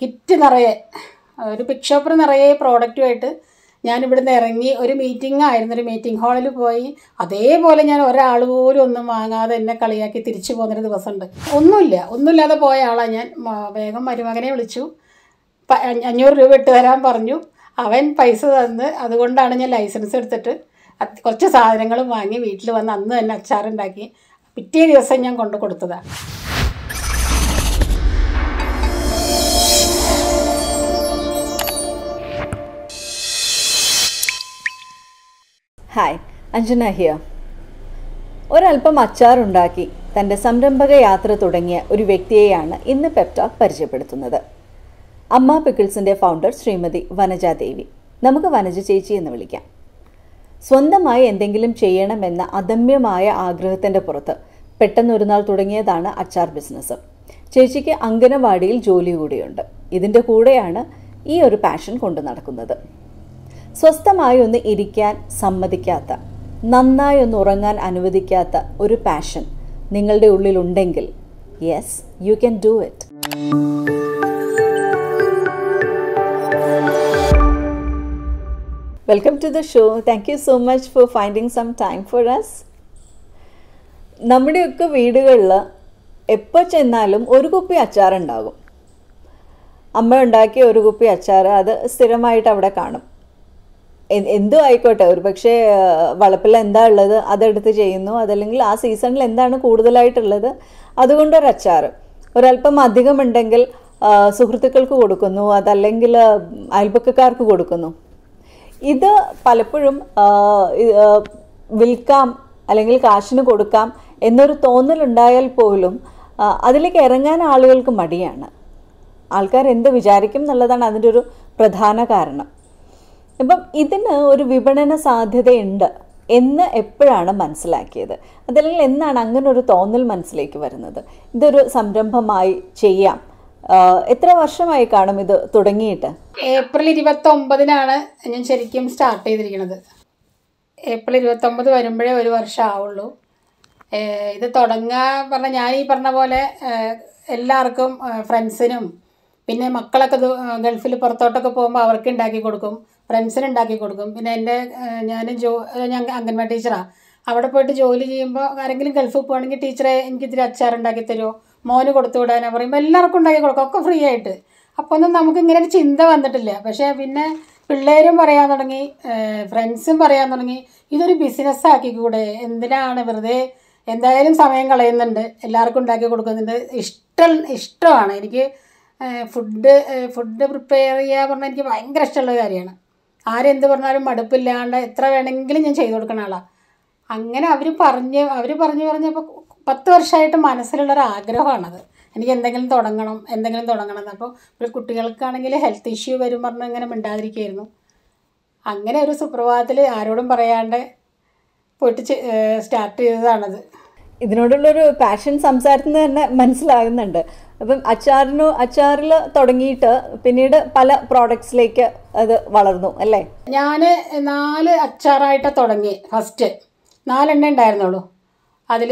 kit നിറയെ ഒരു pic shopper നിറയെ പ്രോഡക്റ്റുമായിട്ട് ഞാൻ ഇവിടുന്ന് ഇറങ്ങി ഒരു മീറ്റിംഗ് ആയിരുന്നു ഒരു മീറ്റിംഗ് ഹാളിൽ പോയി അതേപോലെ ഞാൻ ഒരാൾ പോലും ഒന്നും വാങ്ങാതെ എന്നെ കളിയാക്കി തിരിച്ചു പോകുന്നൊരു ദിവസമുണ്ട് ഒന്നുമില്ല ഒന്നുമില്ലാതെ പോയ ആളാണ് ഞാൻ മ- വേഗം മരുമകനെ വിളിച്ചു പ- അഞ്ഞ- അഞ്ഞൂറ് രൂപ ഇട്ട് തരാൻ പറഞ്ഞു അവൻ പൈസ തന്ന് അതുകൊണ്ടാണ് ഞാൻ ലൈസൻസ് എടുത്തിട്ട് അത് കുറച്ച് സാധനങ്ങളും വാങ്ങി വീട്ടിൽ വന്ന് അന്ന് തന്നെ അച്ചാറുണ്ടാക്കി പിറ്റേ ദിവസം ഞാൻ കൊണ്ടു കൊടുത്തതാണ് ഹായ് അഞ്ജന ഹിയ ഒരല്പം അച്ചാറുണ്ടാക്കി തൻ്റെ സംരംഭക യാത്ര തുടങ്ങിയ ഒരു വ്യക്തിയെയാണ് ഇന്ന് പെപ്റ്റോക്ക് പരിചയപ്പെടുത്തുന്നത് അമ്മ പിക്കിൾസിൻ്റെ ഫൗണ്ടർ ശ്രീമതി വനജ ദേവി നമുക്ക് വനജ ചേച്ചി എന്ന് വിളിക്കാം സ്വന്തമായി എന്തെങ്കിലും ചെയ്യണമെന്ന അദമ്യമായ ആഗ്രഹത്തിൻ്റെ പുറത്ത് പെട്ടെന്നൊരു നാൾ തുടങ്ങിയതാണ് അച്ചാർ ബിസിനസ് ചേച്ചിക്ക് അങ്കനവാടിയിൽ ജോലി കൂടിയുണ്ട് ഇതിൻ്റെ കൂടെയാണ് ഈ ഒരു പാഷൻ കൊണ്ടു നടക്കുന്നത് സ്വസ്ഥമായി ഒന്ന് ഇരിക്കാൻ സമ്മതിക്കാത്ത നന്നായി ഒന്ന് ഉറങ്ങാൻ അനുവദിക്കാത്ത ഒരു പാഷൻ നിങ്ങളുടെ ഉള്ളിലുണ്ടെങ്കിൽ yes you can do it welcome to the show thank you so much for finding some time for us നമ്മുടെയൊക്കെ വീടുകളിൽ എപ്പോൾ ചെന്നാലും ഒരു കുപ്പി അച്ചാറുണ്ടാകും അമ്മ ഉണ്ടാക്കിയ ഒരു കുപ്പി അച്ചാർ അത് സ്ഥിരമായിട്ട് അവിടെ കാണും എ- എന്തും ആയിക്കോട്ടെ ഒരു പക്ഷേ വളപ്പിൽ എന്താ ഉള്ളത് അതെടുത്ത് ചെയ്യുന്നു അതല്ലെങ്കിൽ ആ സീസണിൽ എന്താണ് കൂടുതലായിട്ടുള്ളത് അതുകൊണ്ടൊരു അച്ചാർ ഒരല്പം അധികമുണ്ടെങ്കിൽ ആ, സുഹൃത്തുക്കൾക്ക് കൊടുക്കുന്നു അതല്ലെങ്കിൽ അയൽപക്കക്കാർക്ക് കൊടുക്കുന്നു ഇത് പലപ്പോഴും ആ, ഇത്, ആ, വിൽക്കാം അല്ലെങ്കിൽ കാശിന് കൊടുക്കാം എന്നൊരു തോന്നലുണ്ടായാൽ പോലും ആ, അതിലേക്ക് ഇറങ്ങാൻ ആളുകൾക്ക് മടിയാണ് ആൾക്കാർ എന്ത് വിചാരിക്കും എന്നുള്ളതാണ് അതിൻ്റെ ഒരു പ്രധാന കാരണം അപ്പം ഇതിന് ഒരു വിപണന സാധ്യതയുണ്ട് എന്ന് എപ്പോഴാണ് മനസ്സിലാക്കിയത് അതല്ലെങ്കിൽ എന്നാണ് അങ്ങനെ ഒരു തോന്നൽ മനസ്സിലേക്ക് വരുന്നത് ഇതൊരു സംരംഭമായി ചെയ്യാം ആഹ് എത്ര വർഷമായി കാണും ഇത് തുടങ്ങിയിട്ട് ഏപ്രിൽ ഇരുപത്തി ഒമ്പതിനാണ് ഞാൻ ശരിക്കും സ്റ്റാർട്ട് ചെയ്തിരിക്കുന്നത് ഏപ്രിൽ ഇരുപത്തൊമ്പത് വരുമ്പോഴേ ഒരു വർഷം ആവുള്ളൂ ഏഹ് ഇത് തുടങ്ങാൻ പറഞ്ഞ ഞാൻ ഈ പറഞ്ഞ പോലെ ഏഹ് എല്ലാവർക്കും ഏഹ് ഫ്രണ്ട്സിനും പിന്നെ മക്കളൊക്കെ ദൂ- ഏഹ് ഗൾഫിൽ പുറത്തോട്ടൊക്കെ പോകുമ്പോൾ അവർക്ക് ഉണ്ടാക്കി കൊടുക്കും ഫ്രണ്ട്സിന് ഉണ്ടാക്കി കൊടുക്കും പിന്നെ എൻ്റെ ഞാൻ ജോ ഏഹ് ഞാൻ അംഗൻവാടി ടീച്ചറാണ് അവിടെ പോയിട്ട് ജോലി ചെയ്യുമ്പോൾ ആരെങ്കിലും ഗൾഫിൽ പോകുകയാണെങ്കിൽ ടീച്ചറെ എനിക്ക് ഇത്തിരി അച്ചാർ ഉണ്ടാക്കി തരുമോ മോന് കൊടുത്തു വിടാനാ പറയുമ്പോൾ എല്ലാവർക്കും ഉണ്ടാക്കി കൊടുക്കും ഒക്കെ ഫ്രീ ആയിട്ട് അപ്പോൾ ഒന്നും നമുക്ക് ഇങ്ങനെ ഒരു ചിന്ത വന്നിട്ടില്ല പക്ഷേ പിന്നെ പിള്ളേരും പറയാൻ തുടങ്ങി ഫ്രണ്ട്സും പറയാൻ തുടങ്ങി ഇതൊരു ബിസിനസ് ആക്കിക്കൂടെ എന്തിനാണ് വെറുതെ എന്തായാലും സമയം കളയുന്നുണ്ട് എല്ലാവർക്കും ഉണ്ടാക്കി കൊടുക്കുന്നുണ്ട് ഇഷ്ടം ഇഷ്ടമാണ് എനിക്ക് ഫുഡ് ഫുഡ് പ്രിപ്പയർ ചെയ്യുക പറഞ്ഞാൽ എനിക്ക് ഭയങ്കര ഇഷ്ടമുള്ള കാര്യമാണ് ആരെന്ത് പറഞ്ഞാലും മടുപ്പില്ലാണ്ട് എത്ര വേണമെങ്കിലും ഞാൻ ചെയ്തു കൊടുക്കുന്ന ആളാണ് അങ്ങനെ അവർ പറഞ്ഞ് അവർ പറഞ്ഞു പറഞ്ഞപ്പോൾ പത്ത് വർഷമായിട്ട് മനസ്സിലുള്ളൊരു ആഗ്രഹമാണത് എനിക്ക് എന്തെങ്കിലും തുടങ്ങണം എന്തെങ്കിലും തുടങ്ങണം എന്ന് അപ്പോൾ ഒരു കുട്ടികൾക്കാണെങ്കിൽ ഹെൽത്ത് ഇഷ്യൂ വരും പറഞ്ഞ് ഇങ്ങനെ മിണ്ടാതിരിക്കുകയായിരുന്നു അങ്ങനെ ഒരു സുപ്രഭാതത്തിൽ ആരോടും പറയാണ്ട് പോയിട്ട് സ്റ്റാർട്ട് ചെയ്തതാണത് ഇതിനോടുള്ളൊരു പാഷൻ സംസാരത്തിന് തന്നെ മനസ്സിലാകുന്നുണ്ട് അപ്പം അച്ചാറിനു അച്ചാറിൽ തുടങ്ങിയിട്ട് പിന്നീട് പല പ്രോഡക്ട്സിലേക്ക് അത് വളർന്നു അല്ലേ ഞാൻ നാല് അച്ചാറായിട്ടാണ് തുടങ്ങി ഫസ്റ്റ് നാലെണ്ണ ഉണ്ടായിരുന്നുള്ളൂ അതിൽ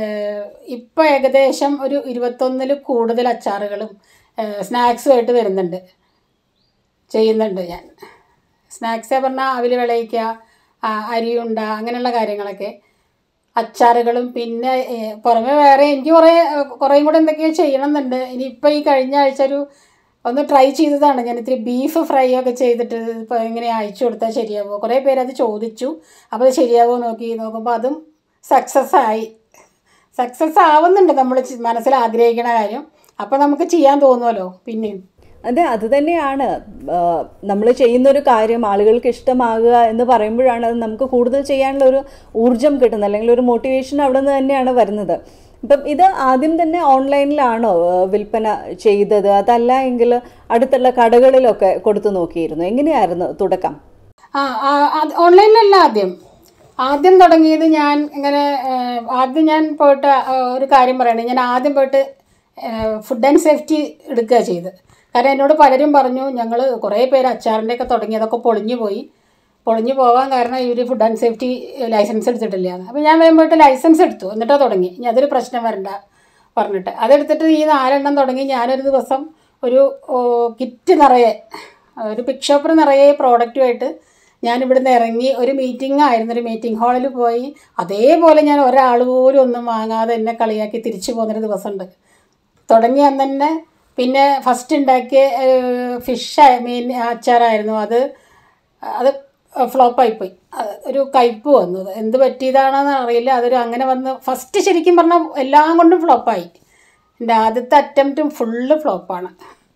ഇപ്പോൾ ഏകദേശം ഒരു ഇരുപത്തൊന്നിൽ കൂടുതൽ അച്ചാറുകളും സ്നാക്സുമായിട്ട് വരുന്നുണ്ട് ചെയ്യുന്നുണ്ട് ഞാൻ സ്നാക്സ് പറഞ്ഞാൽ അവിൽ വിളയിക്കുക ആ, അരിയുണ്ട അങ്ങനെയുള്ള കാര്യങ്ങളൊക്കെ അച്ചാറുകളും പിന്നെ ഏ, പുറമെ വേറെ എനിക്ക് കുറേ കുറേയും കൂടെ എന്തൊക്കെയോ ചെയ്യണം എന്നുണ്ട് ഇനിയിപ്പോൾ ഈ കഴിഞ്ഞ ആഴ്ച ഒരു ഒന്ന് ട്രൈ ചെയ്തതാണ് ഞാൻ ഇത്തിരി ബീഫ് ഫ്രൈ ഒക്കെ ചെയ്തിട്ട് ഇപ്പോൾ എങ്ങനെ അയച്ചു കൊടുത്താൽ ശരിയാവുമോ കുറേ പേര് അത് ചോദിച്ചു അപ്പോൾ അത് ശരിയാവുമോ നോക്കി നോക്കുമ്പോൾ അതും സക്സസ് ആയി സക്സസ് ആവുന്നുണ്ട് നമ്മൾ മനസ്സിൽ ആഗ്രഹിക്കുന്ന കാര്യം അപ്പോൾ നമുക്ക് ചെയ്യാൻ തോന്നുമല്ലോ പിന്നെയും അതെ അത് തന്നെയാണ് നമ്മൾ ചെയ്യുന്നൊരു കാര്യം ആളുകൾക്ക് ഇഷ്ടമാകുക എന്ന് പറയുമ്പോഴാണ് അത് നമുക്ക് കൂടുതൽ ചെയ്യാനുള്ള ഒരു ഊർജം കിട്ടുന്നത് അല്ലെങ്കിൽ ഒരു മോട്ടിവേഷൻ അവിടെ നിന്ന് തന്നെയാണ് വരുന്നത് ഇപ്പം ഇത് ആദ്യം തന്നെ ഓൺലൈനിലാണോ ആ, വിൽപ്പന ചെയ്തത് അതല്ല എങ്കിൽ അടുത്തുള്ള കടകളിലൊക്കെ കൊടുത്തു നോക്കിയിരുന്നു എങ്ങനെയായിരുന്നു തുടക്കം ആ ആ, അത് ഓൺലൈനിലല്ല ആദ്യം ആദ്യം തുടങ്ങിയത് ഞാൻ ഇങ്ങനെ ഏഹ്, ആദ്യം ഞാൻ പോയിട്ട് ആ, ഒരു കാര്യം പറയണേ ഞാൻ ആദ്യം പോയിട്ട് ഫുഡ് ആൻഡ് സേഫ്റ്റി എടുക്കുക ചെയ്ത് കാരണം എന്നോട് പലരും പറഞ്ഞു ഞങ്ങൾ കുറേ പേര് അച്ചാറിൻ്റെ ഒക്കെ തുടങ്ങി അതൊക്കെ പൊളിഞ്ഞു പോയി പൊളിഞ്ഞു പോകാൻ കാരണം ഇവർ ഫുഡ് ആൻഡ് സേഫ്റ്റി ലൈസൻസ് എടുത്തിട്ടില്ല അപ്പോൾ ഞാൻ വേഗം പോയിട്ട് ലൈസൻസ് എടുത്തു എന്നിട്ടാണ് തുടങ്ങി ഇനി അതൊരു പ്രശ്നം വരണ്ട പറഞ്ഞിട്ട് അതെടുത്തിട്ട് ഈ നാലെണ്ണം തുടങ്ങി ഞാനൊരു ദിവസം ഒരു ഓ, കിറ്റ് നിറയെ ഒരു പിക് ഷോപ്പർ നിറയെ പ്രോഡക്റ്റുമായിട്ട് ഞാൻ ഇവിടുന്ന് ഇറങ്ങി ഒരു മീറ്റിംഗ് ആയിരുന്നു ഒരു മീറ്റിംഗ് ഹാളിൽ പോയി അതേപോലെ ഞാൻ ഒരാൾ പോലും ഒന്നും വാങ്ങാതെ എന്നെ കളിയാക്കി തിരിച്ചു പോകുന്നൊരു ദിവസമുണ്ട് തുടങ്ങി അന്ന് തന്നെ പിന്നെ ഫസ്റ്റ് ഉണ്ടാക്കിയ ഫിഷ് മീൻ അച്ചാറായിരുന്നു അത് അത് ഫ്ലോപ്പായിപ്പോയി ഒരു കയ്പ്പ് വന്നു അത് എന്ത് പറ്റിയതാണെന്ന് അറിയില്ല അതൊരു അങ്ങനെ വന്ന് ഫസ്റ്റ് ശരിക്കും പറഞ്ഞാൽ എല്ലാം കൊണ്ടും ഫ്ലോപ്പായി എൻ്റെ ആദ്യത്തെ അറ്റംപ്റ്റും ഫുള്ള് ഫ്ലോപ്പാണ്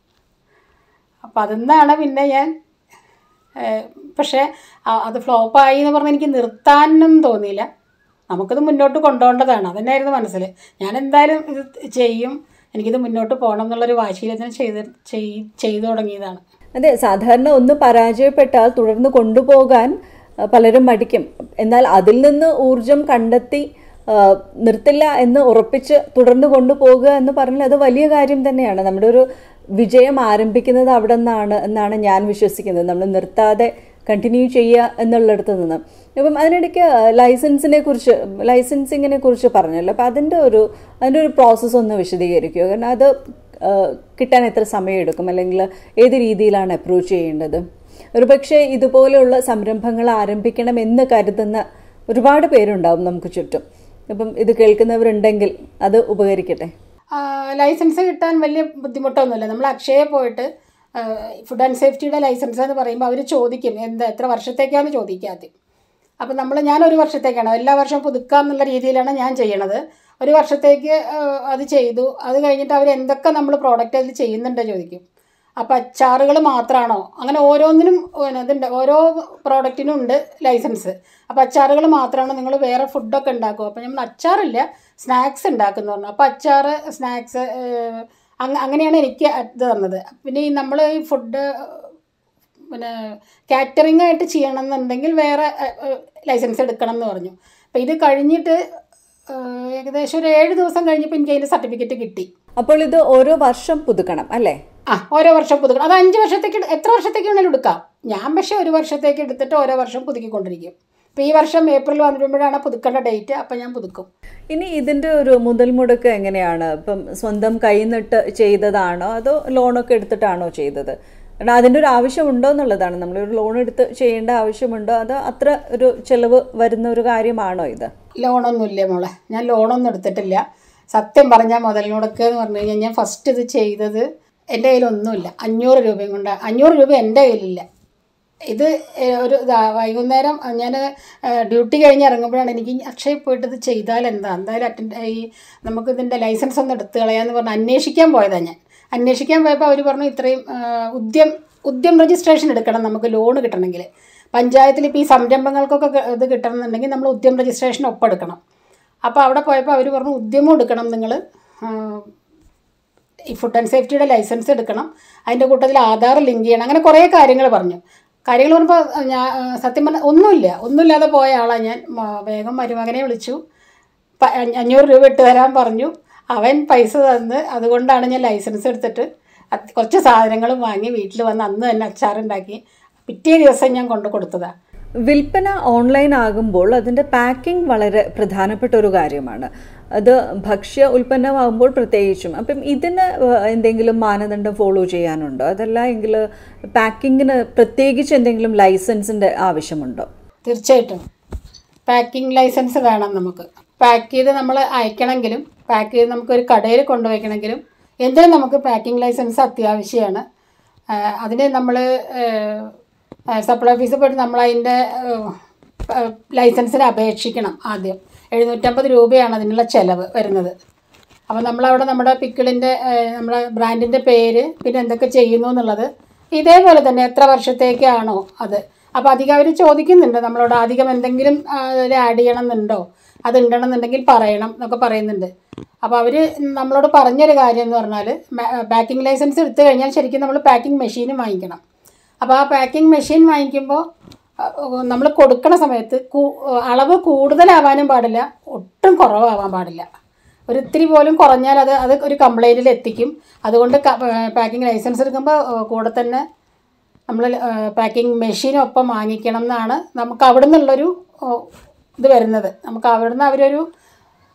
അപ്പോൾ അതിന്നാണ് പിന്നെ ഞാൻ ഏഹ്, പക്ഷേ ആ- അത് ഫ്ലോപ്പായി എന്ന് പറഞ്ഞാൽ എനിക്ക് നിർത്താനും തോന്നിയില്ല നമുക്കിത് മുന്നോട്ട് കൊണ്ടുപോകേണ്ടതാണ് അതന്നെയായിരുന്നു മനസ്സിൽ ഞാൻ എന്തായാലും ഇത് ചെയ്യും എനിക്കിത് മുന്നോട്ട് പോകണം എന്നുള്ളൊരു വാശിയിൽ തന്നെ ചെയ്ത് ചെയ്- ചെയ്തു തുടങ്ങിയതാണ് അതെ സാധാരണ ഒന്ന് പരാജയപ്പെട്ടാൽ തുടർന്ന് കൊണ്ടുപോകാൻ ആ, പലരും മടിക്കും എന്നാൽ അതിൽ നിന്ന് ഊർജം കണ്ടെത്തി ആ, നിർത്തില്ല എന്ന് ഉറപ്പിച്ച് തുടർന്ന് കൊണ്ടുപോകുക എന്ന് പറഞ്ഞാൽ അത് വലിയ കാര്യം തന്നെയാണ് നമ്മുടെ ഒരു വിജയം ആരംഭിക്കുന്നത് അവിടെ നിന്നാണ് എന്നാണ് ഞാൻ വിശ്വസിക്കുന്നത് നമ്മൾ നിർത്താതെ കണ്ടിന്യൂ ചെയ്യുക എന്നുള്ളിടത്ത് നിന്ന് ഇപ്പം അതിനിടയ്ക്ക് ലൈസൻസിനെ കുറിച്ച് ലൈസൻസിങ്ങിനെ കുറിച്ച് പറഞ്ഞല്ലോ അപ്പം അതിൻ്റെ ഒരു അതിൻ്റെ ഒരു പ്രോസസ്സ് ഒന്ന് വിശദീകരിക്കുക കാരണം അത് ആ, കിട്ടാൻ എത്ര സമയമെടുക്കും അല്ലെങ്കിൽ ഏത് രീതിയിലാണ് അപ്രോച്ച് ചെയ്യേണ്ടത് ഒരുപക്ഷെ ഇതുപോലെയുള്ള സംരംഭങ്ങൾ ആരംഭിക്കണം എന്ന് കരുതുന്ന ഒരുപാട് പേരുണ്ടാവും നമുക്ക് ചുറ്റും അപ്പം ഇത് കേൾക്കുന്നവരുണ്ടെങ്കിൽ അത് ഉപകരിക്കട്ടെ ആ, ലൈസൻസ് കിട്ടാൻ വലിയ ബുദ്ധിമുട്ടൊന്നുമില്ല നമ്മൾ അക്ഷയ പോയിട്ട് ആ, ഫുഡ് ആൻഡ് സേഫ്റ്റിയുടെ ലൈസൻസ് എന്ന് പറയുമ്പോൾ അവർ ചോദിക്കും എന്താ എത്ര വർഷത്തേക്കാന്ന് ചോദിക്കുക ആദ്യം അപ്പം നമ്മൾ ഞാൻ ഒരു വർഷത്തേക്കാണ് എല്ലാ വർഷവും പുതുക്കാം എന്നുള്ള രീതിയിലാണ് ഞാൻ ചെയ്യണത് ഒരു വർഷത്തേക്ക് ആ, അത് ചെയ്തു അത് കഴിഞ്ഞിട്ട് അവർ എന്തൊക്കെ നമ്മൾ പ്രോഡക്റ്റ് അതിൽ ചെയ്യുന്നുണ്ടോ ചോദിക്കും അപ്പോൾ അച്ചാറുകൾ മാത്രമാണോ അങ്ങനെ ഓരോന്നിനും പിന്നെ ഇതുണ്ട് ഓരോ പ്രോഡക്റ്റിനും ഉണ്ട് ലൈസൻസ് അപ്പോൾ അച്ചാറുകൾ മാത്രമാണോ നിങ്ങൾ വേറെ ഫുഡൊക്കെ ഉണ്ടാക്കുമോ അപ്പോൾ നമ്മൾ അച്ചാറില്ല സ്നാക്സ് ഉണ്ടാക്കുന്നു പറഞ്ഞു അപ്പോൾ അച്ചാറ് സ്നാക്സ് അങ്ങനെയാണ് എനിക്ക് ഇത് തന്നത് പിന്നെ ഈ നമ്മൾ ഈ ഫുഡ് പിന്നെ കാറ്ററിംഗ് ആയിട്ട് ചെയ്യണം എന്നുണ്ടെങ്കിൽ വേറെ ലൈസൻസ് എടുക്കണം എന്ന് പറഞ്ഞു അപ്പോൾ ഇത് കഴിഞ്ഞിട്ട് ഏഹ്, ഏകദേശം ഒരു ഏഴ് ദിവസം കഴിഞ്ഞപ്പോൾ എനിക്ക് അതിൻ്റെ സർട്ടിഫിക്കറ്റ് കിട്ടി അപ്പോൾ ഇത് ഓരോ വർഷം പുതുക്കണം അല്ലേ ആ ഓരോ വർഷം പുതുക്കണം അത് അഞ്ച് വർഷത്തേക്ക് എടു- എത്ര വർഷത്തേക്ക് വേണേലും എടുക്കാം ഞാൻ പക്ഷേ ഒരു വർഷത്തേക്ക് എടുത്തിട്ട് ഓരോ വർഷം പുതുക്കിക്കൊണ്ടിരിക്കും ഇപ്പോൾ ഈ വർഷം ഏപ്രിൽ വന്നിട്ടുമ്പോഴാണ് പുതുക്കേണ്ട ഡേറ്റ് അപ്പം ഞാൻ പുതുക്കും ഇനി ഇതിൻ്റെ ഒരു മുതൽ മുടക്ക് എങ്ങനെയാണ് ഇപ്പം സ്വന്തം കൈന്നിട്ട് ചെയ്തതാണോ അതോ ലോണൊക്കെ എടുത്തിട്ടാണോ ചെയ്തത് കാരണം അതിൻ്റെ ഒരു ആവശ്യമുണ്ടോ എന്നുള്ളതാണ് നമ്മളൊരു ലോൺ എടുത്ത് ചെയ്യേണ്ട ആവശ്യമുണ്ടോ അതോ അത്ര ഒരു ചെലവ് വരുന്ന ഒരു കാര്യമാണോ ഇത് ലോണൊന്നുമില്ല മോളെ ഞാൻ ലോണൊന്നും എടുത്തിട്ടില്ല സത്യം പറഞ്ഞാൽ മുതൽ മുടക്ക് എന്ന് പറഞ്ഞു കഴിഞ്ഞാൽ ഞാൻ ഫസ്റ്റ് ഇത് ചെയ്തത് എൻ്റെ കയ്യിലൊന്നുമില്ല അഞ്ഞൂറ് രൂപയും കൊണ്ട് അഞ്ഞൂറ് രൂപ എൻ്റെ കയ്യിലില്ല ഇത് ഏഹ്, ഒരു ഇതാ വൈകുന്നേരം ഞാൻ ഡ്യൂട്ടി കഴിഞ്ഞ് ഇറങ്ങുമ്പോഴാണ് എനിക്ക് ഇനി അക്ഷയ പോയിട്ട് ഇത് ചെയ്താൽ എന്താ എന്തായാലും അറ്റൻഡ് ഈ നമുക്ക് ഇതിൻ്റെ ലൈസൻസ് ഒന്ന് എടുത്ത് കളയാന്ന് പറഞ്ഞ് അന്വേഷിക്കാൻ പോയതാണ് ഞാൻ അന്വേഷിക്കാൻ പോയപ്പോൾ അവർ പറഞ്ഞു ഇത്രയും ആ, ഉദ്യം ഉദ്യം രജിസ്ട്രേഷൻ എടുക്കണം നമുക്ക് ലോൺ കിട്ടണമെങ്കിൽ പഞ്ചായത്തിൽ ഇപ്പോൾ ഈ സംരംഭങ്ങൾക്കൊക്കെ ക- ഇത് കിട്ടണമെന്നുണ്ടെങ്കിൽ നമ്മൾ ഉദ്യം രജിസ്ട്രേഷൻ ഒപ്പം എടുക്കണം അപ്പോൾ അവിടെ പോയപ്പോൾ അവർ പറഞ്ഞു ഉദ്യമം എടുക്കണം നിങ്ങൾ ഈ ഫുഡ് ആൻഡ് സേഫ്റ്റിയുടെ ലൈസൻസ് എടുക്കണം അതിൻ്റെ കൂട്ടത്തിൽ ആധാർ ലിങ്ക് ചെയ്യണം അങ്ങനെ കുറേ കാര്യങ്ങൾ പറഞ്ഞു കാര്യങ്ങൾ പറയുമ്പോൾ ഞാൻ ആ, സത്യം പറഞ്ഞാൽ ഒന്നുമില്ല ഒന്നുമില്ലാതെ പോയ ആളാണ് ഞാൻ മ- വേഗം മരുമകനെ വിളിച്ചു പ- അഞ്ഞ- അഞ്ഞൂറ് രൂപ ഇട്ട് തരാൻ പറഞ്ഞു അവൻ പൈസ തന്ന് അതുകൊണ്ടാണ് ഞാൻ ലൈസൻസ് എടുത്തിട്ട് അത് കുറച്ച് സാധനങ്ങളും വാങ്ങി വീട്ടിൽ വന്ന് അന്ന് തന്നെ അച്ചാറുണ്ടാക്കി പിറ്റേ ദിവസം ഞാൻ കൊണ്ടു കൊടുത്തതാണ് വിൽപ്പന ഓൺലൈൻ ആകുമ്പോൾ അതിൻ്റെ പാക്കിംഗ് വളരെ പ്രധാനപ്പെട്ട ഒരു കാര്യമാണ് അത് ഭക്ഷ്യ ഉൽപ്പന്നമാകുമ്പോൾ പ്രത്യേകിച്ചും അപ്പം ഇതിന് എന്തെങ്കിലും മാനദണ്ഡം ഫോളോ ചെയ്യാനുണ്ടോ അതല്ല എങ്കിൽ പാക്കിങ്ങിന് പ്രത്യേകിച്ച് എന്തെങ്കിലും ലൈസൻസിൻ്റെ ആവശ്യമുണ്ടോ തീർച്ചയായിട്ടും പാക്കിംഗ് ലൈസൻസ് വേണം നമുക്ക് പാക്ക് ചെയ്ത് നമ്മൾ അയക്കണമെങ്കിലും പാക്ക് ചെയ്ത് നമുക്ക് ഒരു കടയിൽ കൊണ്ടുവയ്ക്കണമെങ്കിലും എന്തിനും നമുക്ക് പാക്കിംഗ് ലൈസൻസ് അത്യാവശ്യമാണ് ആ, അതിന് നമ്മൾ സപ്ലൈ ഓഫീസിൽ പോയിട്ട് നമ്മൾ അതിൻ്റെ ലൈസൻസിന് അപേക്ഷിക്കണം ആദ്യം എഴുന്നൂറ്റമ്പത് രൂപയാണ് അതിനുള്ള ചിലവ് വരുന്നത് അപ്പോൾ നമ്മളവിടെ നമ്മുടെ പിക്കിളിൻ്റെ നമ്മുടെ ബ്രാൻഡിൻ്റെ പേര് പിന്നെ എന്തൊക്കെ ചെയ്യുന്നു എന്നുള്ളത് ഇതേപോലെ തന്നെ എത്ര വർഷത്തേക്കാണോ അത് അപ്പോൾ അധികം അവർ ചോദിക്കുന്നുണ്ട് നമ്മളോട് അധികം എന്തെങ്കിലും അതിൽ ആഡ് ചെയ്യണം എന്നുണ്ടോ അത് ഉണ്ടെന്നുണ്ടെങ്കിൽ പറയണം എന്നൊക്കെ പറയുന്നുണ്ട് അപ്പോൾ അവർ നമ്മളോട് പറഞ്ഞൊരു കാര്യം എന്ന് പറഞ്ഞാൽ പാക്കിംഗ് ലൈസൻസ് എടുത്തു കഴിഞ്ഞാൽ ശരിക്കും നമ്മൾ പാക്കിംഗ് മെഷീനും വാങ്ങിക്കണം അപ്പോൾ ആ പാക്കിംഗ് മെഷീൻ വാങ്ങിക്കുമ്പോൾ നമ്മൾ കൊടുക്കണ സമയത്ത് കൂ- അളവ് കൂടുതലാവാനും പാടില്ല ഒട്ടും കുറവാവാൻ പാടില്ല ഒരു ഇത്തിരി പോലും കുറഞ്ഞാൽ അത് അത് ഒരു കംപ്ലൈൻറ്റിൽ എത്തിക്കും അതുകൊണ്ട് പാക്കിംഗ് ലൈസൻസ് എടുക്കുമ്പോൾ ഏഹ്, കൂടെ തന്നെ നമ്മൾ പാക്കിംഗ് മെഷീനൊപ്പം വാങ്ങിക്കണം എന്നാണ് നമുക്ക് അവിടെ നിന്നുള്ളൊരു ഏഹ്, ഇത് വരുന്നത് നമുക്ക് അവിടെ നിന്ന് അവരൊരു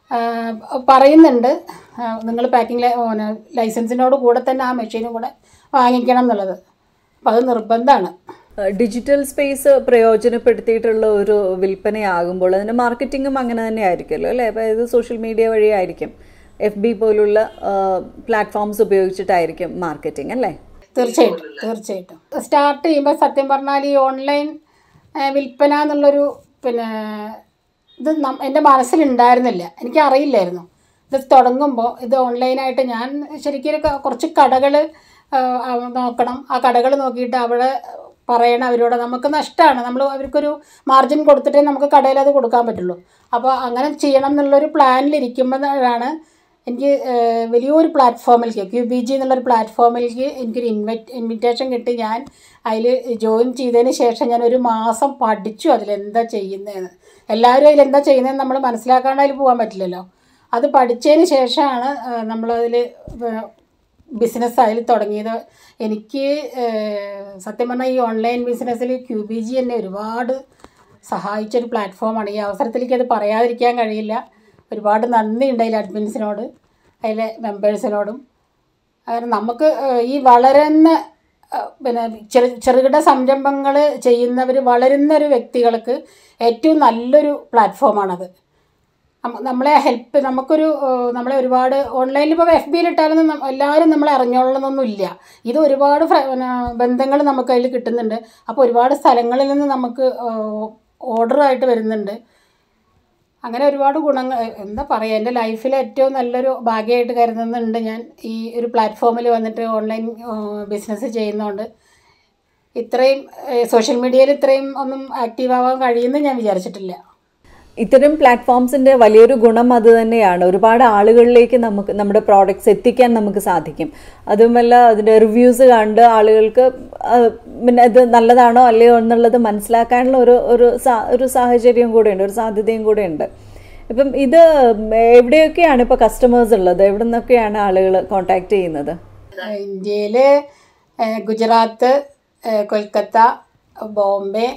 പറയുന്നുണ്ട് നിങ്ങൾ പാക്കിംഗ് ലൈസൻസിനോട് കൂടെ തന്നെ ആ മെഷീനും കൂടെ വാങ്ങിക്കണം എന്നുള്ളത് അപ്പോൾ അത് നിർബന്ധമാണ് ഡിജിറ്റൽ സ്പേസ് പ്രയോജനപ്പെടുത്തിയിട്ടുള്ള ഒരു വിൽപ്പനയാകുമ്പോൾ അതിൻ്റെ മാർക്കറ്റിങ്ങും അങ്ങനെ തന്നെ ആയിരിക്കുമല്ലോ അല്ലേ അപ്പോൾ ഇത് സോഷ്യൽ മീഡിയ വഴിയായിരിക്കും എഫ് ബി പോലുള്ള പ്ലാറ്റ്ഫോംസ് ഉപയോഗിച്ചിട്ടായിരിക്കും മാർക്കറ്റിംഗ് അല്ലേ തീർച്ചയായിട്ടും തീർച്ചയായിട്ടും സ്റ്റാർട്ട് ചെയ്യുമ്പോൾ സത്യം പറഞ്ഞാൽ ഈ ഓൺലൈൻ വിൽപ്പന എന്നുള്ളൊരു പിന്നെ ഇത് നം- എൻ്റെ മനസ്സിലുണ്ടായിരുന്നില്ല എനിക്ക് അറിയില്ലായിരുന്നു ഇത് തുടങ്ങുമ്പോൾ ഇത് ഓൺലൈനായിട്ട് ഞാൻ ശരിക്കും ഒരു ക- കുറച്ച് കടകൾ നോക്കണം ആ കടകൾ നോക്കിയിട്ട് അവിടെ പറയണം അവരോട് നമുക്ക് നഷ്ടമാണ് നമ്മൾ അവർക്കൊരു മാർജിൻ കൊടുത്തിട്ടേ നമുക്ക് കടയിൽ അത് കൊടുക്കാൻ പറ്റുള്ളൂ അപ്പോൾ അങ്ങനെ ചെയ്യണം എന്നുള്ളൊരു പ്ലാനിലിരിക്കുമ്പോഴാണ് എനിക്ക് ഏഹ്, വലിയൊരു പ്ലാറ്റ്ഫോമിലേക്ക് ക്യു ബി ജി എന്നുള്ളൊരു പ്ലാറ്റ്ഫോമിലേക്ക് എനിക്കൊരു ഇൻവൈറ്റ് ഇൻവിറ്റേഷൻ കിട്ടി ഞാൻ അതിൽ ജോയിൻ ചെയ്തതിന് ശേഷം ഞാൻ ഒരു മാസം പഠിച്ചു അതിലെന്താ ചെയ്യുന്നതെന്ന് എല്ലാവരും അതിലെന്താ ചെയ്യുന്നതെന്ന് നമ്മൾ മനസ്സിലാക്കാണ്ട് അതിൽ പോകാൻ പറ്റില്ലല്ലോ അത് പഠിച്ചതിന് ശേഷമാണ് ഏഹ്, നമ്മളതിൽ ബിസിനസ് അതിൽ തുടങ്ങിയത് എനിക്ക് ഏഹ്, സത്യം പറഞ്ഞാൽ ഈ ഓൺലൈൻ ബിസിനസ്സിൽ ക്യു ബി ജി എന്നെ ഒരുപാട് സഹായിച്ചൊരു പ്ലാറ്റ്ഫോമാണ് ഈ അവസരത്തിലേക്ക് അത് പറയാതിരിക്കാൻ കഴിയില്ല ഒരുപാട് നന്ദിയുണ്ട് അതിൽ അഡ്മിൻസിനോട് അതിലെ മെമ്പേഴ്സിനോടും കാരണം നമുക്ക് ഏഹ്, ഈ വളരുന്ന ഏഹ്, പിന്നെ ചെറു ചെറുകിട സംരംഭങ്ങൾ ചെയ്യുന്നവർ വളരുന്ന ഒരു വ്യക്തികൾക്ക് ഏറ്റവും നല്ലൊരു പ്ലാറ്റ്ഫോമാണത് നമ്മ- നമ്മളെ ഹെൽപ്പ് നമുക്കൊരു ഏഹ്, നമ്മളെ ഒരുപാട് ഓൺലൈനിൽ ഇപ്പോൾ എഫ് ബിയിൽ ഇട്ടാലൊന്നും നം- എല്ലാവരും നമ്മളെ അറിഞ്ഞോളണമെന്നൊന്നുമില്ല ഇത് ഒരുപാട് ബന്ധങ്ങൾ നമുക്ക് അതിൽ കിട്ടുന്നുണ്ട് അപ്പോൾ ഒരുപാട് സ്ഥലങ്ങളിൽ നിന്ന് നമുക്ക് ഓർഡറായിട്ട് വരുന്നുണ്ട് അങ്ങനെ ഒരുപാട് ഗുണങ്ങൾ എന്താ പറയുക എൻ്റെ ലൈഫിലെ ഏറ്റവും നല്ലൊരു ഭാഗ്യമായിട്ട് കരുതുന്നുണ്ട് ഞാൻ ഈ ഒരു പ്ലാറ്റ്ഫോമിൽ വന്നിട്ട് ഓൺലൈൻ ബിസിനസ് ചെയ്യുന്നതുകൊണ്ട് ഇത്രയും സോഷ്യൽ മീഡിയയിൽ ഇത്രയും ഒന്നും ആക്റ്റീവ് ആവാൻ കഴിയുമെന്ന് ഞാൻ വിചാരിച്ചിട്ടില്ല ഇത്തരം പ്ലാറ്റ്ഫോംസിന്റെ വലിയൊരു ഗുണം അത് തന്നെയാണ് ഒരുപാട് ആളുകളിലേക്ക് നമുക്ക് നമ്മുടെ പ്രോഡക്ട്സ് എത്തിക്കാൻ നമുക്ക് സാധിക്കും അതുമല്ല അതിന്റെ റിവ്യൂസ് കണ്ട് ആളുകൾക്ക് ആ, പിന്നെ ഇത് നല്ലതാണോ അല്ലയോ എന്നുള്ളത് മനസ്സിലാക്കാനുള്ള ഒരു ഒരു സാ- ഒരു സാഹചര്യം കൂടെ ഉണ്ട് ഒരു സാധ്യതയും കൂടെ ഉണ്ട് ഇപ്പം ഇത് എവിടെയൊക്കെയാണ് ഇപ്പോൾ കസ്റ്റമേഴ്സ് ഉള്ളത് എവിടെ നിന്നൊക്കെയാണ് ആളുകൾ കോൺടാക്ട് ചെയ്യുന്നത് ഇന്ത്യയിൽ ഗുജറാത്ത് ഏഹ് കൊൽക്കത്ത ബോംബെ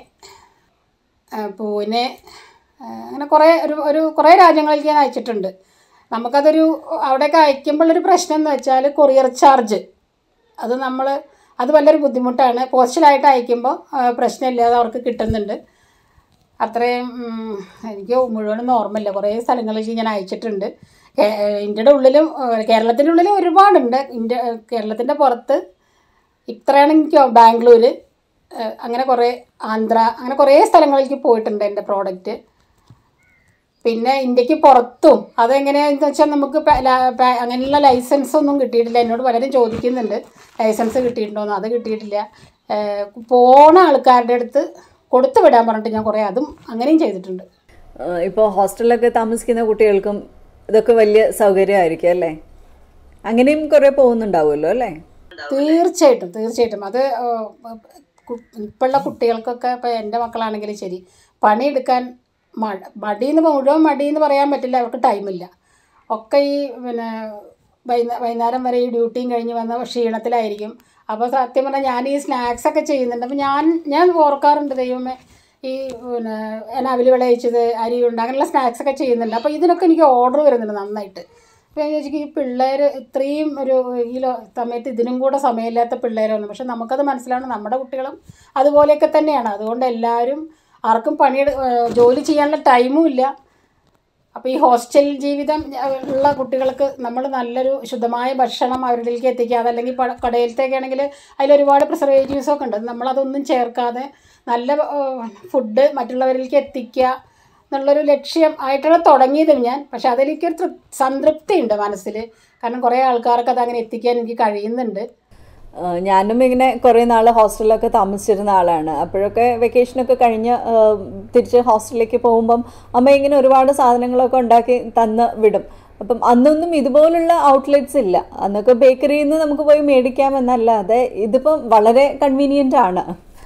ഏഹ് പൂനെ ഏഹ് അങ്ങനെ കുറേ ഒരു ഒരു കുറേ രാജ്യങ്ങളിലേക്ക് ഞാൻ അയച്ചിട്ടുണ്ട് നമുക്കതൊരു അവിടെയൊക്കെ അയക്കുമ്പോഴൊരു പ്രശ്നം എന്ന് വെച്ചാൽ കൊറിയർ ചാർജ് അത് നമ്മൾ അത് വലിയൊരു ബുദ്ധിമുട്ടാണ് പോസ്റ്റലായിട്ട് അയക്കുമ്പോൾ ഏഹ് പ്രശ്നമില്ലാതെ അവർക്ക് കിട്ടുന്നുണ്ട് അത്രയും ഉം, എനിക്ക് മുഴുവനൊന്നും ഓർമ്മയില്ല കുറേ സ്ഥലങ്ങളിലേക്ക് ഞാൻ അയച്ചിട്ടുണ്ട് കേ- ഇന്ത്യയുടെ ഉള്ളിലും ഏഹ് കേരളത്തിൻ്റെ ഉള്ളിലും ഒരുപാടുണ്ട് ഇന്ത്യ കേരളത്തിൻ്റെ പുറത്ത് ഇത്രയാണ് എനിക്ക് ബാംഗ്ലൂർ ഏഹ് അങ്ങനെ കുറേ ആന്ധ്ര അങ്ങനെ കുറേ സ്ഥലങ്ങളിലേക്ക് പോയിട്ടുണ്ട് എൻ്റെ പ്രോഡക്റ്റ് പിന്നെ ഇന്ത്യക്ക് പുറത്തും അതെങ്ങനെയാണെന്ന് വെച്ചാൽ നമുക്ക് പ- ല- പ- അങ്ങനെയുള്ള ലൈസൻസ് ഒന്നും കിട്ടിയിട്ടില്ല എന്നോട് പലരും ചോദിക്കുന്നുണ്ട് ലൈസൻസ് കിട്ടിയിട്ടുണ്ടോയെന്ന് അത് കിട്ടിയിട്ടില്ല ഏഹ് പോണ ആൾക്കാരുടെ അടുത്ത് കൊടുത്തു വിടാൻ പറഞ്ഞിട്ട് ഞാൻ കുറേ അതും അങ്ങനെയും ചെയ്തിട്ടുണ്ട് ഇപ്പോൾ ഹോസ്റ്റലിലൊക്കെ താമസിക്കുന്ന കുട്ടികൾക്കും ഇതൊക്കെ വലിയ സൗകര്യമായിരിക്കും അല്ലേ അങ്ങനെയും കുറേ പോകുന്നുണ്ടാവുമല്ലോ അല്ലേ തീർച്ചയായിട്ടും തീർച്ചയായിട്ടും അത് ഇപ്പോഴുള്ള കുട്ടികൾക്കൊക്കെ ഇപ്പോൾ എൻ്റെ മക്കളാണെങ്കിലും ശരി പണിയെടുക്കാൻ മ മടിയെന്ന് മുഴുവൻ മടിയെന്ന് പറയാൻ പറ്റില്ല അവർക്ക് ടൈമില്ല ഒക്കെ ഈ പിന്നെ വൈകുന്ന വൈകുന്നേരം വരെ ഈ ഡ്യൂട്ടിയും കഴിഞ്ഞ് വന്ന ക്ഷീണത്തിലായിരിക്കും അപ്പോൾ സത്യം പറഞ്ഞാൽ ഞാൻ ഈ സ്നാക്സ് ഒക്കെ ചെയ്യുന്നുണ്ട് അപ്പോൾ ഞാൻ ഞാൻ ഓർക്കാറുണ്ട് ദൈവമേ ഈ പിന്നെ ഞാൻ അവല് വിളയിച്ചത് അരി ഉണ്ട് അങ്ങനെയുള്ള സ്നാക്സ് ഒക്കെ ചെയ്യുന്നുണ്ട് അപ്പോൾ ഇതിനൊക്കെ എനിക്ക് ഓർഡർ വരുന്നുണ്ട് നന്നായിട്ട് അപ്പോൾ ഞാൻ വിചാരിക്കും ഈ പിള്ളേർ ഇത്രയും ഒരു ഈ ലോ- സമയത്ത് ഇതിനും കൂടെ സമയമില്ലാത്ത പിള്ളേരാണ് പക്ഷെ നമുക്കത് മനസ്സിലാണ് നമ്മുടെ കുട്ടികളും അതുപോലെയൊക്കെ തന്നെയാണ് അതുകൊണ്ട് എല്ലാവരും ആർക്കും പണിയെടു ഏഹ് ജോലി ചെയ്യാനുള്ള ടൈമും ഇല്ല അപ്പോൾ ഈ ഹോസ്റ്റൽ ജീവിതം ഉള്ള കുട്ടികൾക്ക് നമ്മൾ നല്ലൊരു ശുദ്ധമായ ഭക്ഷണം അവരിലേക്ക് എത്തിക്കുക അതല്ലെങ്കിൽ പ- കടയിലത്തേക്കാണെങ്കിൽ അതിലൊരുപാട് പ്രിസർവേറ്റീവ്സ് ഒക്കെ ഉണ്ട് നമ്മളതൊന്നും ചേർക്കാതെ നല്ല ഫുഡ് മറ്റുള്ളവരിലേക്ക് എത്തിക്കുക എന്നുള്ളൊരു ലക്ഷ്യം ആയിട്ടാണ് തുടങ്ങിയത് ഞാൻ പക്ഷെ അതിലേക്കൊരു തൃ സംതൃപ്തി ഉണ്ട് മനസ്സിൽ കാരണം കുറേ ആൾക്കാർക്ക് അത് അങ്ങനെ എത്തിക്കാൻ എനിക്ക് കഴിയുന്നുണ്ട് ആ, ഞാനും ഇങ്ങനെ കുറേ നാൾ ഹോസ്റ്റലിലൊക്കെ താമസിച്ചിരുന്ന ആളാണ് അപ്പോഴൊക്കെ വെക്കേഷനൊക്കെ കഴിഞ്ഞ് ആ, തിരിച്ച് ഹോസ്റ്റലിലേക്ക് പോകുമ്പം അമ്മ ഇങ്ങനെ ഒരുപാട് സാധനങ്ങളൊക്കെ ഉണ്ടാക്കി തന്ന് വിടും അപ്പം അന്നൊന്നും ഇതുപോലുള്ള ഔട്ട്ലെറ്റ്സ് ഇല്ല അന്നൊക്കെ ബേക്കറിയിൽ നിന്ന് നമുക്ക് പോയി മേടിക്കാമെന്നല്ലാതെ ഇതിപ്പം വളരെ കൺവീനിയൻ്റ് ആണ്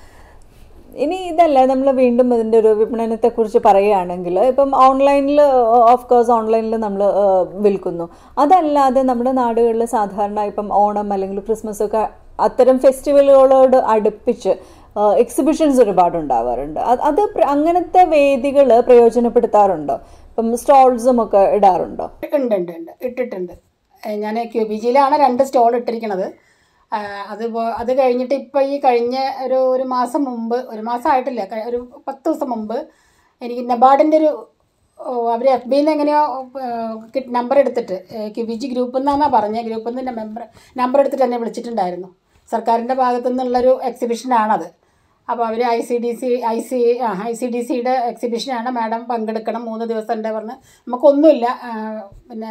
ഇനി ഇതല്ല നമ്മൾ വീണ്ടും ഇതിൻ്റെ ഒരു വിപണനത്തെക്കുറിച്ച് പറയുകയാണെങ്കിൽ ഇപ്പം ഓൺലൈനിൽ ഓഫ് കോഴ്സ് ഓൺലൈനിൽ നമ്മൾ വിൽക്കുന്നു അതല്ലാതെ നമ്മുടെ നാടുകളിൽ സാധാരണ ഇപ്പം ഓണം അല്ലെങ്കിൽ ക്രിസ്മസ് ഒക്കെ അത്തരം ഫെസ്റ്റിവലുകളോട് അടുപ്പിച്ച് എക്സിബിഷൻസ് ഒരുപാട് ഉണ്ടാവാറുണ്ട് അത് അത് പ്ര- അങ്ങനത്തെ വേദികൾ പ്രയോജനപ്പെടുത്താറുണ്ടോ ഇപ്പം സ്റ്റോൾസും ഒക്കെ ഇടാറുണ്ടോ ഉണ്ട് ഉണ്ട് ഉണ്ട് ഇട്ടിട്ടുണ്ട് ഏഹ് ഞാൻ ക്യൂ ബി ജിയിലാണ് രണ്ട് സ്റ്റോൾ ഇട്ടിരിക്കണത് ആഹ് അത് പോ- അത് കഴിഞ്ഞിട്ട് ഇപ്പോൾ ഈ കഴിഞ്ഞ ഒരു ഒരു മാസം മുമ്പ് ഒരു മാസം ആയിട്ടില്ല കഴി- ഒരു പത്ത് ദിവസം മുമ്പ് എനിക്ക് നബാർഡിൻ്റെ ഒരു അവർ എഫ് ബിയിൽ നിന്ന് എങ്ങനെയോ നമ്പർ എടുത്തിട്ട് ക്യൂ ബി ജി ഗ്രൂപ്പിൽ നിന്നാണ് പറഞ്ഞത് ഗ്രൂപ്പിൽ നിന്ന് മെമ്പർ നമ്പർ എടുത്തിട്ട് എന്നെ വിളിച്ചിട്ടുണ്ടായിരുന്നു സർക്കാരിൻ്റെ ഭാഗത്തു നിന്നുള്ളൊരു എക്സിബിഷനാണത് അപ്പോൾ അവർ I C D C I C ആ ഐ സി ഡി സിയുടെ എക്സിബിഷനാണ് മാഡം പങ്കെടുക്കണം മൂന്ന് ദിവസം ഉണ്ട് പറഞ്ഞ് നമുക്കൊന്നുമില്ല ആ, പിന്നെ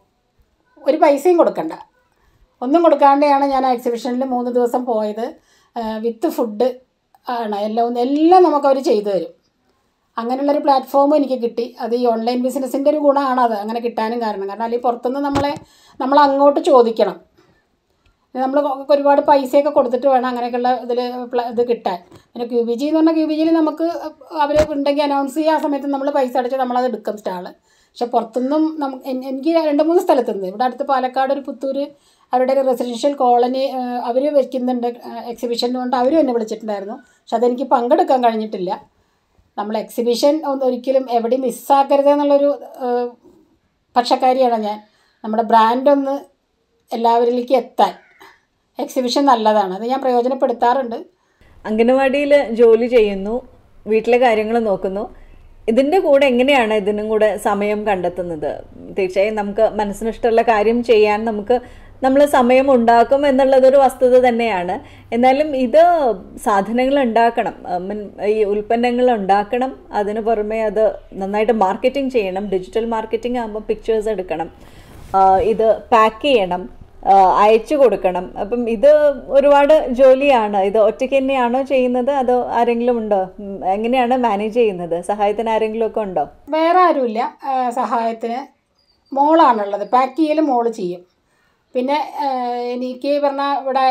ഒരു പൈസയും കൊടുക്കണ്ട ഒന്നും കൊടുക്കാതെയാണ് ഞാൻ ആ എക്സിബിഷനിൽ മൂന്ന് ദിവസം പോയത് വിത്ത് ഫുഡ് ആണ് എല്ലാം എല്ലാം നമുക്ക് അവർ ചെയ്തു തരും അങ്ങനെയുള്ളൊരു പ്ലാറ്റ്ഫോം എനിക്ക് കിട്ടി അത് ഈ ഓൺലൈൻ ബിസിനസ്സിൻ്റെ ഒരു ഗുണമാണ് അത് അങ്ങനെ കിട്ടാനും കാരണം കാരണം അല്ലെങ്കിൽ പുറത്തുനിന്ന് നമ്മളെ നമ്മൾ അങ്ങോട്ട് ചോദിക്കണം നമ്മൾ ഒരുപാട് പൈസയൊക്കെ കൊടുത്തിട്ട് വേണം അങ്ങനെയൊക്കെയുള്ള ഇതിൽ ഇത് കിട്ടാൻ പിന്നെ ക്യൂ ബി ജി എന്ന് പറഞ്ഞാൽ ക്യൂ ബി ജിയിൽ നമുക്ക് അവർ ഉണ്ടെങ്കിൽ അനൗൺസ് ചെയ്യുക ആ സമയത്ത് നമ്മൾ പൈസ അടച്ച് നമ്മളത് എടുക്കും സ്റ്റാള് പക്ഷെ പുറത്തുനിന്നും നമുക്ക് എൻ- എനിക്ക് രണ്ട് മൂന്ന് സ്ഥലത്തുനിന്ന് ഇവിടെ അടുത്ത് പാലക്കാട് ഒരു പുത്തൂർ അവരുടെ ഒരു റെസിഡൻഷ്യൽ കോളനി അവർ വെക്കുന്നുണ്ട് എക്സിബിഷൻ കൊണ്ട് അവരും എന്നെ വിളിച്ചിട്ടുണ്ടായിരുന്നു പക്ഷെ അതെനിക്ക് പങ്കെടുക്കാൻ കഴിഞ്ഞിട്ടില്ല നമ്മൾ എക്സിബിഷൻ ഒന്നും ഒരിക്കലും എവിടെയും മിസ്സാക്കരുത് എന്നുള്ളൊരു ഏഹ്, പക്ഷക്കാരിയാണ് ഞാൻ നമ്മുടെ ബ്രാൻഡ് ഒന്ന് എല്ലാവരിലേക്ക് എത്താൻ എക്സിബിഷൻ നല്ലതാണ് അത് ഞാൻ പ്രയോജനപ്പെടുത്താറുണ്ട് അംഗനവാടിയിൽ ജോലി ചെയ്യുന്നു വീട്ടിലെ കാര്യങ്ങൾ നോക്കുന്നു ഇതിൻ്റെ കൂടെ എങ്ങനെയാണ് ഇതിനും കൂടെ സമയം കണ്ടെത്തുന്നത് തീർച്ചയായും നമുക്ക് മനസ്സിനിഷ്ടമുള്ള കാര്യം ചെയ്യാൻ നമുക്ക് നമ്മൾ സമയം ഉണ്ടാക്കും എന്നുള്ളതൊരു വസ്തുത തന്നെയാണ് എന്നാലും ഇത് സാധനങ്ങൾ ഉണ്ടാക്കണം I mean, ഈ ഉൽപ്പന്നങ്ങൾ ഉണ്ടാക്കണം അതിന് പുറമെ അത് നന്നായിട്ട് മാർക്കറ്റിംഗ് ചെയ്യണം ഡിജിറ്റൽ മാർക്കറ്റിംഗ് ആകുമ്പോൾ പിക്ചേഴ്സ് എടുക്കണം ആ, ഇത് പാക്ക് ചെയ്യണം ആ, അയച്ചു കൊടുക്കണം അപ്പം ഇത് ഒരുപാട് ജോലിയാണ് ഇത് ഒറ്റയ്ക്ക് തന്നെയാണോ ചെയ്യുന്നത് അതോ ആരെങ്കിലും ഉണ്ടോ ഉം, എങ്ങനെയാണ് മാനേജ് ചെയ്യുന്നത് സഹായത്തിന് ആരെങ്കിലും ഒക്കെ ഉണ്ടോ വേറെ ആരുമില്ല ആ, സഹായത്തിന് മോളാണുള്ളത് പാക്ക് ചെയ്യൽ മോള് ചെയ്യും പിന്നെ ആ, എനിക്ക് പറഞ്ഞ ഇവിടെ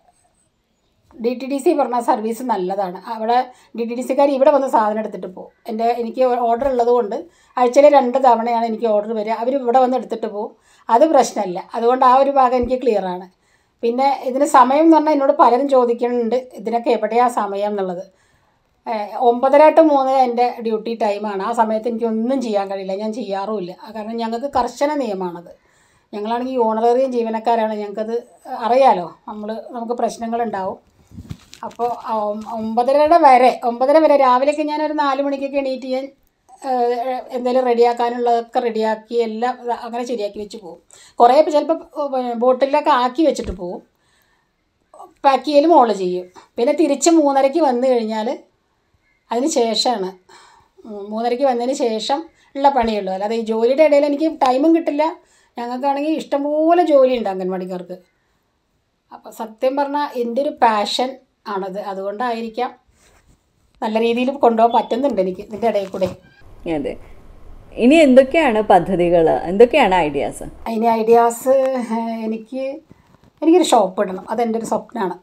ഡി ടി ഡി സി പറഞ്ഞ സർവീസ് നല്ലതാണ് അവിടെ ഡി ടി ഡി സിക്കാർ ഇവിടെ വന്ന് സാധനം എടുത്തിട്ട് പോകും എൻ്റെ എനിക്ക് ഓർഡർ ഉള്ളത് കൊണ്ട് ആഴ്ചയിൽ രണ്ട് തവണയാണ് എനിക്ക് ഓർഡർ വരിക അവർ ഇവിടെ വന്ന് എടുത്തിട്ട് പോകും അത് പ്രശ്നമല്ല അതുകൊണ്ട് ആ ഒരു ഭാഗം എനിക്ക് ക്ലിയർ ആണ് പിന്നെ ഇതിന് സമയം എന്ന് പറഞ്ഞാൽ എന്നോട് പലരും ചോദിക്കുന്നുണ്ട് ഇതിനൊക്കെ എവിടെയാണ് സമയം എന്നുള്ളത് ഏഹ് ഒമ്പതര ടു മൂന്ന് എൻ്റെ ഡ്യൂട്ടി ടൈമാണ് ആ സമയത്ത് എനിക്ക് ഒന്നും ചെയ്യാൻ കഴിയില്ല ഞാൻ ചെയ്യാറുമില്ല ആ കാരണം ഞങ്ങൾക്ക് കർശന നിയമമാണത് ഞങ്ങളാണെങ്കിൽ ഓണറേറിയം ജീവനക്കാരാണ് ഞങ്ങൾക്കത് അറിയാലോ നമ്മൾ നമുക്ക് പ്രശ്നങ്ങളുണ്ടാവും അപ്പോൾ ഒമ്പതരയുടെ വരെ ഒമ്പതര വരെ രാവിലെയൊക്കെ ഞാനൊരു നാല് മണിക്കൊക്കെ എണീറ്റ് ഞാൻ ഏഹ്, എന്തെങ്കിലും റെഡിയാക്കാനുള്ളതൊക്കെ റെഡിയാക്കി എല്ലാം അങ്ങനെ ശരിയാക്കി വെച്ച് പോകും കുറേ ചിലപ്പോൾ ബോട്ടിലൊക്കെ ആക്കി വെച്ചിട്ട് പോകും പാക്ക് ചെയ്യൽ മോള് ചെയ്യും പിന്നെ തിരിച്ച് മൂന്നരയ്ക്ക് വന്നു കഴിഞ്ഞാൽ അതിന് ശേഷമാണ് ഉം, മൂന്നരയ്ക്ക് വന്നതിന് ശേഷം ഉള്ള പണിയുള്ളൂ അല്ലാതെ ഈ ജോലിയുടെ ഇടയിൽ എനിക്ക് ടൈമും കിട്ടില്ല ഞങ്ങൾക്കാണെങ്കിൽ ഇഷ്ടംപോലെ ജോലിയുണ്ട് അംഗൻവാടിക്കാർക്ക് അപ്പോൾ സത്യം പറഞ്ഞാൽ എൻ്റെ ഒരു പാഷൻ ആണത് അതുകൊണ്ടായിരിക്കാം നല്ല രീതിയിൽ കൊണ്ടുപോകാൻ പറ്റുന്നുണ്ട് എനിക്ക് ഇതിൻ്റെ ഇടയിൽ കൂടെ അതെ ഇനി എന്തൊക്കെയാണ് പദ്ധതികൾ എന്തൊക്കെയാണ് ഐഡിയാസ് അതിന് ഐഡിയാസ് എനിക്ക് എനിക്കൊരു ഷോപ്പ് ഇടണം അതെൻ്റെ ഒരു സ്വപ്നമാണ്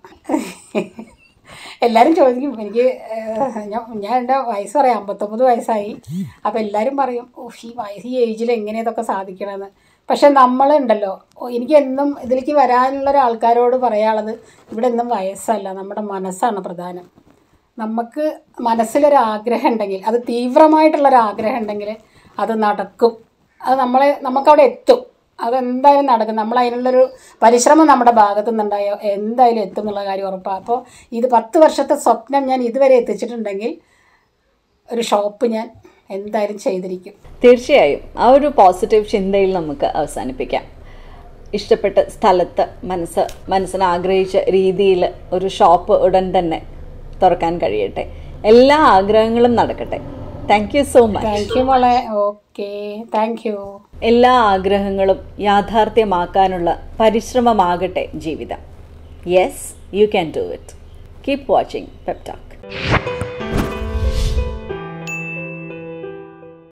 എല്ലാവരും ചോദിക്കും എനിക്ക് ഏഹ്, ഞാൻ ഞാൻ എൻ്റെ വയസ്സ് പറയാം അമ്പത്തൊമ്പത് വയസ്സായി അപ്പോൾ എല്ലാവരും പറയും ഓ ഈ വയസ്സ് ഈ ഏജിൽ എങ്ങനെ ഇതൊക്കെ സാധിക്കണമെന്ന് പക്ഷെ നമ്മളുണ്ടല്ലോ ഓ, എനിക്ക് എന്നും ഇതിലേക്ക് വരാനുള്ള ഒരാൾക്കാരോട് പറയാനുള്ളത് ഇവിടെ എന്നും വയസ്സല്ല നമ്മുടെ മനസ്സാണ് പ്രധാനം നമുക്ക് മനസ്സിലൊരു ആഗ്രഹം ഉണ്ടെങ്കിൽ അത് തീവ്രമായിട്ടുള്ളൊരു ആഗ്രഹം ഉണ്ടെങ്കിൽ അത് നടക്കും അത് നമ്മളെ നമുക്കവിടെ എത്തും അതെന്തായാലും നടക്കും നമ്മൾ അതിനുള്ളൊരു പരിശ്രമം നമ്മുടെ ഭാഗത്തു നിന്നുണ്ടായോ എന്തായാലും എത്തും എന്നുള്ള കാര്യം ഉറപ്പാണ് അപ്പോൾ ഇത് പത്ത് വർഷത്തെ സ്വപ്നം ഞാൻ ഇതുവരെ എത്തിച്ചിട്ടുണ്ടെങ്കിൽ ഒരു ഷോപ്പ് ഞാൻ എന്തായാലും ചെയ്തിരിക്കും തീർച്ചയായും ആ ഒരു പോസിറ്റീവ് ചിന്തയിൽ നമുക്ക് അവസാനിപ്പിക്കാം ഇഷ്ടപ്പെട്ട സ്ഥലത്ത് മനസ്സ് മനസ്സിന് ആഗ്രഹിച്ച രീതിയിൽ ഒരു ഷോപ്പ് ഉടൻ തന്നെ തുറക്കാൻ കഴിയട്ടെ എല്ലാ ആഗ്രഹങ്ങളും നടക്കട്ടെ thank you so much thank you മോളെ ഓക്കെ താങ്ക് യു എല്ലാ ആഗ്രഹങ്ങളും യാഥാർത്ഥ്യമാക്കാനുള്ള പരിശ്രമമാകട്ടെ ജീവിതം yes you can do it keep watching പെപ്റ്റാക്ക്